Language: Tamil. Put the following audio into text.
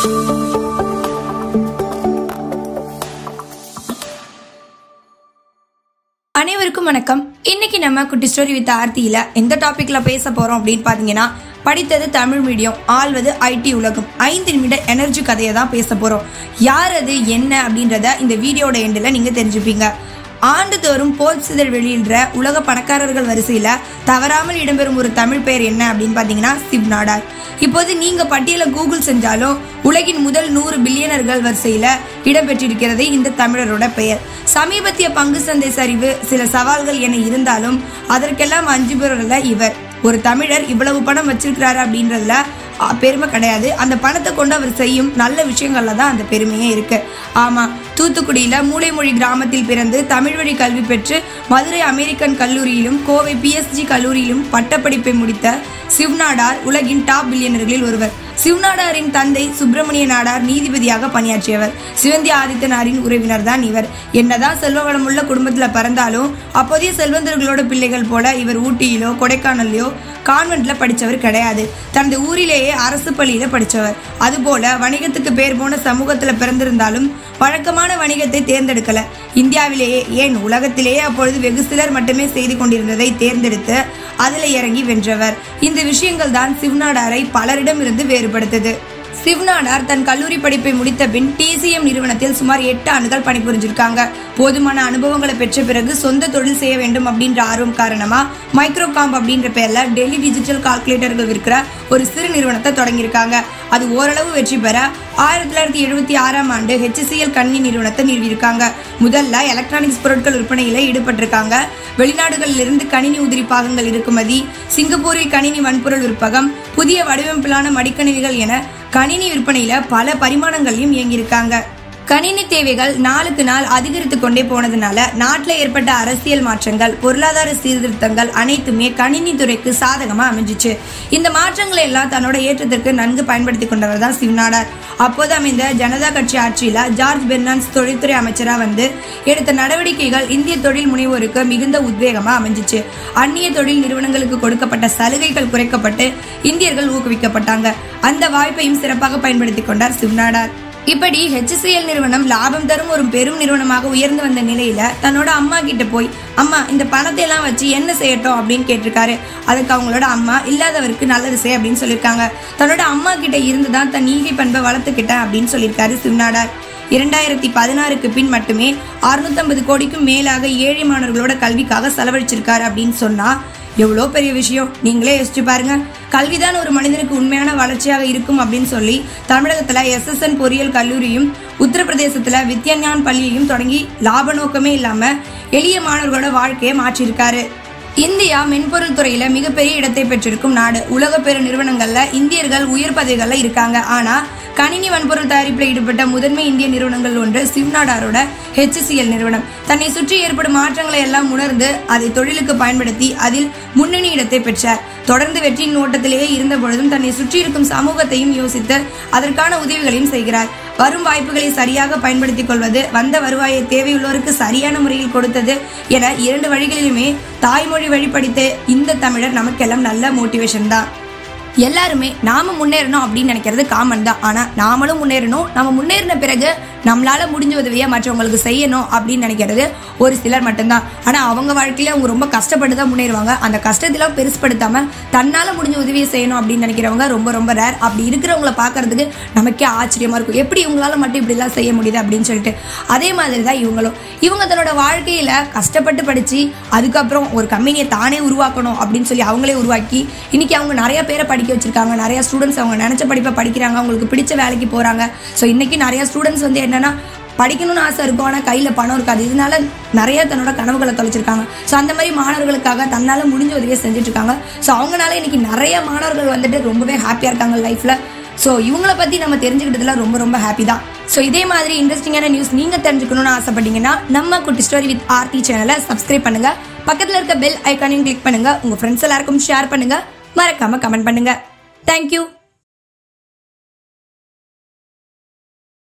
அனைவருக்கும் வணக்கம் இன்னைக்கு நம்ம குட்டி ஸ்டோரி வித் ஆர்த்தியில எந்த டாபிக்ல பேச போறோம் அப்படின்னு பாத்தீங்கன்னா படித்தது தமிழ் மீடியம் ஆள்வது ஐடி உலகம் ஐந்து நிமிட எனர்ஜி கதையை தான் பேச போறோம் யார் அது என்ன அப்படின்றத இந்த வீடியோட எண்டில் நீங்க தெரிஞ்சுப்பீங்க ஆண்டுதோறும் போர் சிதழ் வெளியிடுற உலக பணக்காரர்கள் வரிசையில தவறாமல் இடம்பெறும் ஒரு தமிழ் பெயர் என்ன அப்படின்னு பாத்தீங்கன்னா சிவ் நாடார் இப்போது நீங்க பட்டியலை கூகுள் செஞ்சாலும் உலகின் முதல் நூறு பில்லியனர்கள் வரிசையில இடம்பெற்றிருக்கிறது இந்த தமிழரோட பெயர் சமீபத்திய பங்கு சந்தை சரிவு சில சவால்கள் என இருந்தாலும் அதற்கெல்லாம் அஞ்சுபவர்கள இவர் ஒரு தமிழர் இவ்வளவு பணம் வச்சிருக்கிறாரு அப்படின்றதுல அ, பெருமை கிடையாது அந்த பணத்தை கொண்டு அவர் செய்யும் நல்ல விஷயங்கள்ல தான் அந்த பெருமையே இருக்கு ஆமா தூத்துக்குடியில மூளைமொழி கிராமத்தில் பிறந்து தமிழ் வழி கல்வி பெற்று மதுரை அமெரிக்கன் கல்லூரியிலும் கோவை பிஎஸ்ஜி கல்லூரியிலும் பட்டப்படிப்பை முடித்த சிவ்நாடார் உலகின் டாப் பில்லியனர்களில் ஒருவர் சிவ்நாடாரின் தந்தை சுப்பிரமணிய நாடார் நீதிபதியாக பணியாற்றியவர் சிவந்தி ஆதித்தனாரின் உறவினர் தான் இவர் என்னதான் செல்வ வளமுள்ள குடும்பத்துல பிறந்தாலும் அப்போதைய செல்வந்தர்களோட பிள்ளைகள் போல இவர் ஊட்டியிலோ கொடைக்கானல்லையோ கான்வென்ட்ல படிச்சவர் கிடையாது தனது ஊரிலேயே அரசு பள்ளியில படிச்சவர் அதுபோல வணிகத்துக்கு பேர் போன சமூகத்துல பிறந்திருந்தாலும் வழக்கமான வணிகத்தை தேர்ந்தெடுக்கல இந்தியாவிலேயே ஏன் உலகத்திலேயே அப்பொழுது வெகு சிலர் மட்டுமே செய்து கொண்டிருந்ததை தேர்ந்தெடுத்து அதில் இறங்கி வென்றவர் இந்த விஷயங்கள் தான் சிவ்நாடாரை பலரிடமிருந்து வேறுபடுத்தது சிவ்நாடார் தன் கல்லூரி படிப்பை முடித்த பின் டிசிஎம் நிறுவனத்தில் சுமார் எட்டு ஆண்டுகள் பணிபுரிஞ்சிருக்காங்க போதுமான அனுபவங்களை பெற்ற பிறகு சொந்த தொழில் செய்ய வேண்டும் அப்படின்ற ஆர்வம் காரணமா மைக்ரோகாம்ப் அப்படின்ற பேர்ல டெல்லி டிஜிட்டல் கால்குலேட்டர்கள் விற்கிற ஒரு சிறு நிறுவனத்தை தொடங்கியிருக்காங்க அது ஓரளவு வெற்றி பெற ஆயிரத்தி தொள்ளாயிரத்தி எழுபத்தி ஆறாம் ஆண்டு ஹெச்சிசிஎல் கணினி நிறுவனத்தை நிறுவியிருக்காங்க முதல்ல எலக்ட்ரானிக்ஸ் பொருட்கள் விற்பனையில ஈடுபட்டிருக்காங்க வெளிநாடுகளில் இருந்து கணினி உதிரி பாகங்கள் இறக்குமதி சிங்கப்பூரில் கணினி வன்பொருள் விற்பகம் புதிய வடிவமைப்பிலான மடிக்கணினிகள் என கணினி விற்பனையில பல பரிமாணங்களையும் இயங்கியிருக்காங்க கணினி தேவைகள் நாளுக்கு நாள் அதிகரித்து கொண்டே போனதுனால நாட்டில் ஏற்பட்ட அரசியல் மாற்றங்கள் பொருளாதார சீர்திருத்தங்கள் அனைத்துமே கணினி துறைக்கு சாதகமா அமைஞ்சிச்சு இந்த மாற்றங்களை எல்லாம் தன்னோட ஏற்றத்திற்கு நன்கு பயன்படுத்தி கொண்டவர் தான் சிவநாடார் அப்போது அமைந்த ஜனதா கட்சி ஆட்சியில ஜார்ஜ் பெர்னான்ஸ் தொழில்துறை அமைச்சரா வந்து எடுத்த நடவடிக்கைகள் இந்திய தொழில் முனைவோருக்கு மிகுந்த உத்வேகமா அமைஞ்சிச்சு அந்நிய தொழில் நிறுவனங்களுக்கு கொடுக்கப்பட்ட சலுகைகள் குறைக்கப்பட்டு இந்தியர்கள் ஊக்குவிக்கப்பட்டாங்க அந்த வாய்ப்பையும் சிறப்பாக பயன்படுத்தி கொண்டார் சிவநாடார் இப்படி ஹெச்சிஎல் நிறுவனம் லாபம் தரும் ஒரு பெரும் நிறுவனமாக உயர்ந்து வந்த நிலையில தன்னோட அம்மா கிட்ட போய் அம்மா இந்த பணத்தை எல்லாம் வச்சு என்ன செய்யட்டும் அப்படின்னு கேட்டிருக்காரு அதுக்கு அவங்களோட அம்மா இல்லாதவருக்கு நல்லது செய் அப்படின்னு சொல்லியிருக்காங்க தன்னோட அம்மா கிட்ட இருந்து தான் தன் ஈகை பண்பை வளர்த்துக்கிட்டேன் அப்படின்னு சொல்லியிருக்காரு சிவநாடார் இரண்டாயிரத்தி பதினாறுக்கு பின் மட்டுமே 650 கோடிக்கும் மேலாக ஏழை மாணவர்களோட கல்விக்காக செலவழிச்சிருக்காரு அப்படின்னு சொன்னா எவ்வளோ பெரிய விஷயம் நீங்களே யோசிச்சு பாருங்க கல்விதான் ஒரு மனிதனுக்கு உண்மையான வளர்ச்சியாக இருக்கும் அப்படின்னு சொல்லி தமிழகத்துல எஸ்எஸ்என் பொறியியல் கல்லூரியும் உத்தரப்பிரதேசத்துல வித்யாஞான் பள்ளியையும் தொடங்கி லாப நோக்கமே இல்லாம எளிய மாணவர்களோட வாழ்க்கையை மாற்றியிருக்காரு இந்தியா மென்பொருள் துறையில மிகப்பெரிய இடத்தை பெற்றிருக்கும் நாடு உலக பெரு நிறுவனங்கள்ல இந்தியர்கள் உயர் பதவிகள்ல இருக்காங்க ஆனா கணினி வன்பொருள் தயாரிப்பில் ஈடுபட்ட முதன்மை இந்திய நிறுவனங்கள் ஒன்று சிவ்நாடாரோட ஹெச்சிஎல் நிறுவனம் தன்னை சுற்றி ஏற்படும் மாற்றங்களை எல்லாம் உணர்ந்து அதை தொழிலுக்கு பயன்படுத்தி அதில் முன்னணி இடத்தை பெற்றார் தொடர்ந்து வெற்றியின் ஓட்டத்திலேயே இருந்த பொழுதும் தன்னை சுற்றி இருக்கும் சமூகத்தையும் யோசித்து அதற்கான உதவிகளையும் செய்கிறார் வரும் வாய்ப்புகளை சரியாக பயன்படுத்திக் கொள்வது வந்த வருவாயை தேவையுள்ளோருக்கு சரியான முறையில் கொடுத்தது என இரண்டு வழிகளிலுமே தாய்மொழி வழி படித்த இந்த தமிழர் நமக்கெல்லாம் நல்ல மோட்டிவேஷன் தான் எல்லாருமே நாம முன்னேறணும் அப்படின்னு நினைக்கிறது காமன் தான் ஆனா நாமளும் முன்னேறணும் நம்ம முன்னேறின பிறகு நம்மளால முடிஞ்ச உதவியை மற்றவங்களுக்கு செய்யணும் அப்படின்னு நினைக்கிறது ஒரு சிலர் மட்டும்தான் ஆனா அவங்க வாழ்க்கையில அவங்க ரொம்ப கஷ்டப்பட்டு தான் முன்னேறுவாங்க அந்த கஷ்டத்தெல்லாம் பெருசுப்படுத்தாம தன்னால முடிஞ்ச உதவியை செய்யணும் அப்படின்னு நினைக்கிறவங்க ரொம்ப ரொம்ப ரேர் அப்படி இருக்கிறவங்கள பார்க்கறதுக்கு நமக்கே ஆச்சரியமா இருக்கும் எப்படி இவங்களால மட்டும் இப்படிலாம் செய்ய முடியுது அப்படின்னு சொல்லிட்டு அதே மாதிரி தான் இவங்களும் இவங்க தன்னோட வாழ்க்கையில கஷ்டப்பட்டு படிச்சு அதுக்கப்புறம் ஒரு கம்பெனியை தானே உருவாக்கணும் அப்படின்னு சொல்லி அவங்களே உருவாக்கி இன்னைக்கு அவங்க நிறைய பேரை படிக்க வச்சிருக்காங்க நிறைய ஸ்டூடெண்ட்ஸ் அவங்க நினைச்ச படிப்பை படிக்கிறாங்க அவங்களுக்கு பிடிச்ச வேலைக்கு போறாங்க ஸோ இன்னைக்கு நிறைய ஸ்டூடெண்ட்ஸ் வந்து என்னன்னா படிக்கணும்னு ஆசை இருக்கும் ஆனால் கையில் பணம் இருக்காது இதனால நிறைய தன்னோட கனவுகளை தொலைச்சிருக்காங்க ஸோ அந்த மாதிரி மாணவர்களுக்காக தன்னால் முடிஞ்ச உதவியை செஞ்சுட்டு இருக்காங்க ஸோ அவங்களால இன்னைக்கு நிறைய மாணவர்கள் வந்துட்டு ரொம்பவே ஹாப்பியாக இருக்காங்க லைஃப்பில் ஸோ இவங்கள பற்றி நம்ம தெரிஞ்சுக்கிட்டதுல ரொம்ப ரொம்ப ஹாப்பி தான் ஸோ இதே மாதிரி இன்ட்ரெஸ்டிங்கான நியூஸ் நீங்கள் தெரிஞ்சுக்கணும்னு ஆசைப்பட்டீங்கன்னா நம்ம குட்டி ஸ்டோரி வித் ஆர்த்தி சேனலை சப்ஸ்கிரைப் பண்ணுங்க பக்கத்தில் இருக்க பெல் ஐக்கானையும் கிளிக் பண்ணுங்க உங்கள் ஃப்ரெண்ட்ஸ் எல்லாருக்கும் ஷேர் பண்ணுங்க மறக்காம கமெண்ட் பண்ணுங்க தேங்க்யூ